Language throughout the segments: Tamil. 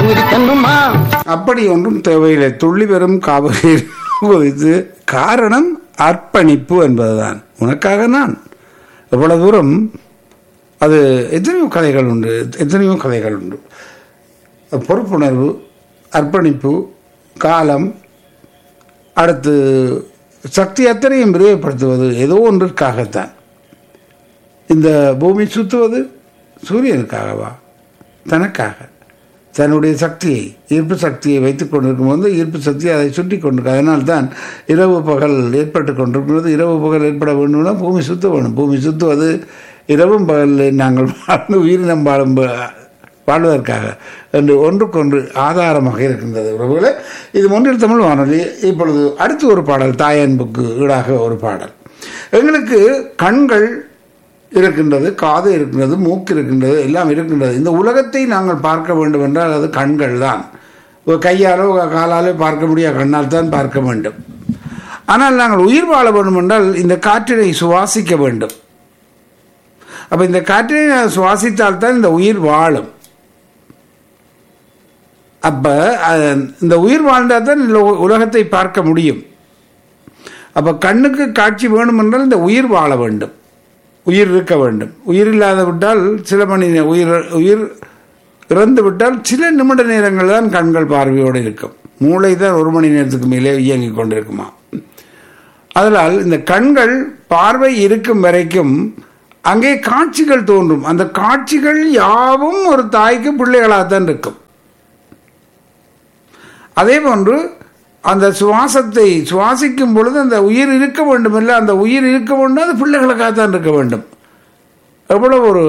பூரிக்கணுமா அப்படி ஒன்றும் தேவையில்லை துள்ளி வரும் காவிரி இது காரணம் அர்ப்பணிப்பு என்பதுதான் உனக்காக நான் எவ்வளவு தூரம் அது எத்தனையோ கதைகள் உண்டு எத்தனையோ கதைகள் உண்டு பொறுப்புணர்வு அர்ப்பணிப்பு காலம் அடுத்து சக்தி அத்தனையும் விரிவுபடுத்துவது ஏதோ ஒன்றிற்காகத்தான் இந்த பூமி சுற்றுவது சூரியனுக்காகவா தனக்காக தன்னுடைய சக்தியை ஈர்ப்பு சக்தியை வைத்துக் கொண்டிருக்கும் போது ஈர்ப்பு சக்தி அதை சுற்றி கொண்டிருக்கு அதனால்தான் இரவு பகல் ஏற்பட்டு கொண்டிருக்கிறது இரவு பகல் ஏற்பட வேண்டும்னா பூமி சுத்த வேணும் பூமி சுற்றுவது இரவும் பகலில் நாங்கள் வாழ்ந்து உயிரினம் வாழும் ப- வாழ்வதற்காக என்று ஒன்றுக்கொன்று ஆதாரமாக இருக்கின்றது உறவுகளே இது ஒன்றில் தமிழ் வானொலி இப்பொழுது அடுத்து ஒரு பாடல் தாயன்புக்கு ஈடாக ஒரு பாடல் எங்களுக்கு கண்கள் இருக்கின்றது காது இருக்கின்றது மூக்கு இருக்கின்றது எல்லாம் இருக்கின்றது இந்த உலகத்தை நாங்கள் பார்க்க வேண்டும் என்றால் அது கண்கள் தான் ஒரு கையாலோ காலாலோ பார்க்க முடியாது கண்ணால் தான் பார்க்க வேண்டும் ஆனால் நாங்கள் உயிர் வாழ வேண்டும் என்றால் இந்த காற்றினை சுவாசிக்க வேண்டும் அப்ப இந்த காற்றினை நான் சுவாசித்தால் தான் இந்த உயிர் வாழும் அப்ப அஹ், இந்த உயிர் வாழ்ந்தால் தான் இந்த உ- உலகத்தை பார்க்க முடியும் அப்ப கண்ணுக்கு காட்சி வேணும் என்றால் இந்த உயிர் வாழ வேண்டும் உயிர் இருக்க வேண்டும் உயிர் இல்லாத விட்டால் சில மணி நே- உயிர் உயிர் இறந்து விட்டால் சில நிமிட நேரங்கள் தான் கண்கள் பார்வையோடு இருக்கும் மூளை தான் ஒரு மணி நேரத்துக்கு மேலே இயங்கிக் கொண்டிருக்குமா அதனால் இந்த கண்கள் பார்வை இருக்கும் வரைக்கும் அங்கே காட்சிகள் தோன்றும் அந்த காட்சிகள் யாவும் ஒரு தாய்க்கு பிள்ளைகளாகத்தான் இருக்கும் அதே போன்று அந்த சுவாசத்தை சுவாசிக்கும் பொழுது அந்த உயிர் இருக்க வேண்டும் இல்லை அந்த உயிர் இருக்க வேண்டும் அது பிள்ளைகளுக்காகத்தான் இருக்க வேண்டும் எவ்வளவு ஒரு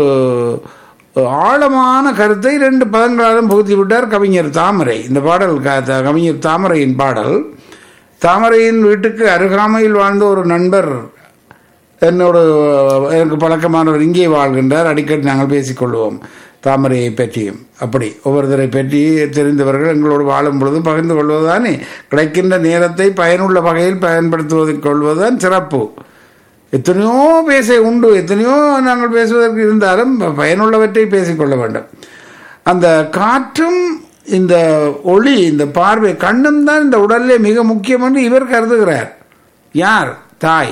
ஆழமான கருத்தை ரெண்டு பதங்களாலும் புகுத்தி விட்டார் கவிஞர் தாமரை இந்த பாடல் க- த- கவிஞர் தாமரையின் பாடல் தாமரையின் வீட்டுக்கு அருகாமையில் வாழ்ந்த ஒரு நண்பர் என்னோட எனக்கு பழக்கமானவர் இங்கே வாழ்கின்றார் அடிக்கடி நாங்கள் பேசிக்கொள்வோம் தாமரையை பற்றியும் அப்படி ஒவ்வொருத்தரை பற்றி தெரிந்தவர்கள் எங்களோடு வாழும் பொழுது பகிர்ந்து கொள்வதுதானே கிடைக்கின்ற நேரத்தை பயனுள்ள வகையில் பயன்படுத்துவதில் கொள்வதுதான் சிறப்பு எத்தனையோ பேச உண்டு எத்தனையோ நாங்கள் பேசுவதற்கு இருந்தாலும் பயனுள்ளவற்றை பேசிக்கொள்ள வேண்டும் அந்த காற்றும் இந்த ஒளி இந்த பார்வை கண்ணும் தான் இந்த உடலிலே மிக முக்கியம் என்று இவர் கருதுகிறார் யார் தாய்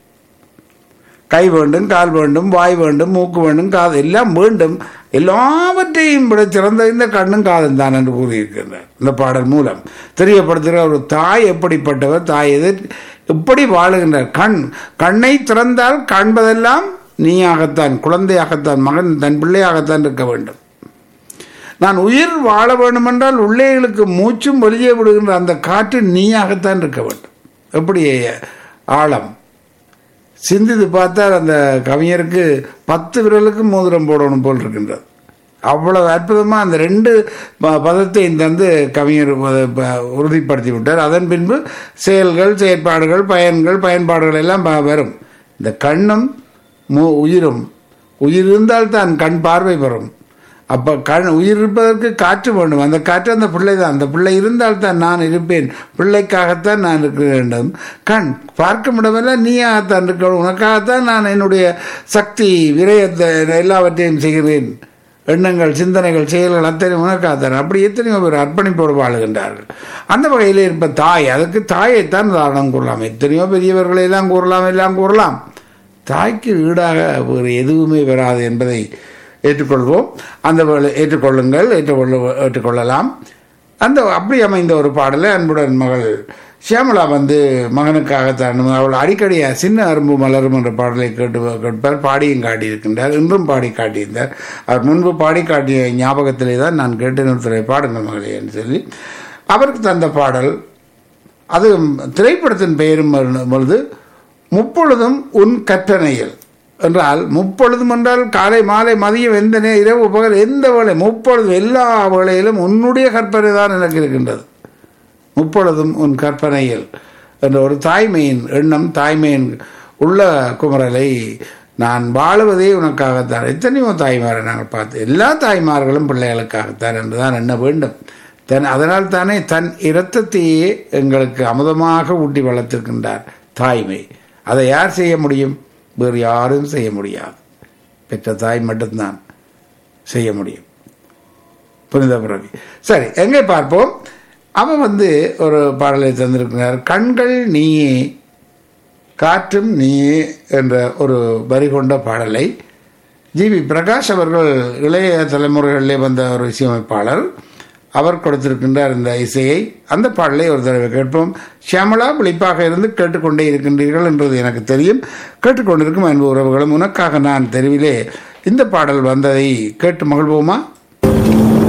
கை வேண்டும் கால் வேண்டும் வாய் வேண்டும் மூக்கு வேண்டும் காது எல்லாம் வேண்டும் எல்லாவற்றையும் விட சிறந்த இந்த கண்ணும் காதும் தான் என்று கூறியிருக்கின்றார் இந்த பாடல் மூலம் தெரியப்படுத்துகிற ஒரு தாய் எப்படிப்பட்டவர் தாய் எது எப்படி வாழுகின்றார் கண் கண்ணை திறந்தால் காண்பதெல்லாம் நீயாகத்தான் குழந்தையாகத்தான் மகன் தன் பிள்ளையாகத்தான் இருக்க வேண்டும் நான் உயிர் வாழ வேண்டுமென்றால் உள்ளேகளுக்கு மூச்சும் வெளியே விடுகின்ற அந்த காற்று நீயாகத்தான் இருக்க வேண்டும் எப்படி ஆழம் சிந்தித்து பார்த்தால் அந்த கவிஞருக்கு பத்து விரலுக்கு மோதிரம் போடணும் போல் இருக்கின்றது அவ்வளவு அற்புதமாக அந்த ரெண்டு ப- பதத்தையும் தந்து கவிஞர் ப- ப- உறுதிப்படுத்தி விட்டார் அதன் பின்பு செயல்கள் செயற்பாடுகள் பயன்கள் பயன்பாடுகள் எல்லாம் ப- வரும் இந்த கண்ணும் மு உயிரும் உயிர் இருந்தால் தான் கண் பார்வை வரும் அப்போ கண் உயிர் இருப்பதற்கு காற்று வேண்டும் அந்த காற்று அந்த பிள்ளை தான் அந்த பிள்ளை இருந்தால் தான் நான் இருப்பேன் பிள்ளைக்காகத்தான் நான் இருக்க வேண்டும் கண் பார்க்க முடியவில்லை நீயாகத்தான் இருக்க உனக்காகத்தான் நான் என்னுடைய சக்தி விரயத்தை எல்லாவற்றையும் செய்கிறேன் எண்ணங்கள் சிந்தனைகள் செயல்கள் அத்தனை உனக்காகத்தான் அப்படி எத்தனையோ பேர் அர்ப்பணிப்போடு வாழுகின்றார்கள் அந்த வகையில் இருப்ப தாய் அதுக்கு தாயைத்தான் உதாரணம் கூறலாம் எத்தனையோ பெரியவர்களை எல்லாம் கூறலாம் எல்லாம் கூறலாம் தாய்க்கு ஈடாக வேறு எதுவுமே வராது என்பதை ஏற்றுக்கொள்வோம் அந்த வேளை- ஏற்றுக்கொள்ளுங்கள் ஏற்றுக்கொள்ள ஏற்றுக்கொள்ளலாம் அந்த அப்படி அமைந்த ஒரு பாடலை அன்புடன் மகள் ஷியாமலா வந்து மகனுக்காகத்தான் அவள் அடிக்கடி சின்ன அரும்பு மலரும் என்ற பாடலை கேட்டு கேட்பார் பாடியும் காட்டியிருக்கின்றார் இன்றும் பாடி காட்டியிருந்தார் அவர் முன்பு பாடி காட்டிய ஞாபகத்திலே தான் நான் கேட்டு நிறுத்துறை பாடுங்கள் மகளே என்று சொல்லி அவருக்கு தந்த பாடல் அது திரைப்படத்தின் பெயரும் வருண- பொழுது முப்பொழுதும் உன் கற்பனையில் என்றால் முப்பொழுதும் என்றால் காலை மாலை மதியம் எந்த நே இரவு பகல் எந்த வேளை முப்பொழுதும் எல்லா வேளையிலும் உன்னுடைய கற்பனை தான் எனக்கு இருக்கின்றது முப்பொழுதும் உன் கற்பனையில் என்ற ஒரு தாய்மையின் எண்ணம் தாய்மையின் உள்ள குமரலை நான் வாழுவதே உனக்காகத்தான் எத்தனையோ தாய்மாரை நாங்கள் பார்த்து எல்லா தாய்மார்களும் பிள்ளைகளுக்காகத்தான் என்றுதான் எண்ண வேண்டும் தன் அதனால் தானே தன் இரத்தத்தையே எங்களுக்கு அமுதமாக ஊட்டி வளர்த்திருக்கின்றார் தாய்மை அதை யார் செய்ய முடியும் வேறு யாரும் செய்ய முடியாது பெற்ற தாய் மட்டும்தான் செய்ய முடியும் புனித பிறவி சரி எங்கே பார்ப்போம் அவன் வந்து ஒரு பாடலை தந்திருக்கிறார் கண்கள் நீயே காற்றும் நீயே என்ற ஒரு வரி கொண்ட பாடலை ஜிவி பிரகாஷ் அவர்கள் இளைய தலைமுறைகளிலே வந்த ஒரு இசையமைப்பாளர் அவர் கொடுத்திருக்கின்றார் இந்த இசையை அந்த பாடலை ஒரு தடவை கேட்போம் ஷியாமலா விழிப்பாக இருந்து கேட்டுக்கொண்டே இருக்கின்றீர்கள் என்பது எனக்கு தெரியும் கேட்டுக்கொண்டிருக்கும் அன்பு உறவுகளும் உனக்காக நான் தெருவிலே இந்த பாடல் வந்ததை கேட்டு மகிழ்வோமா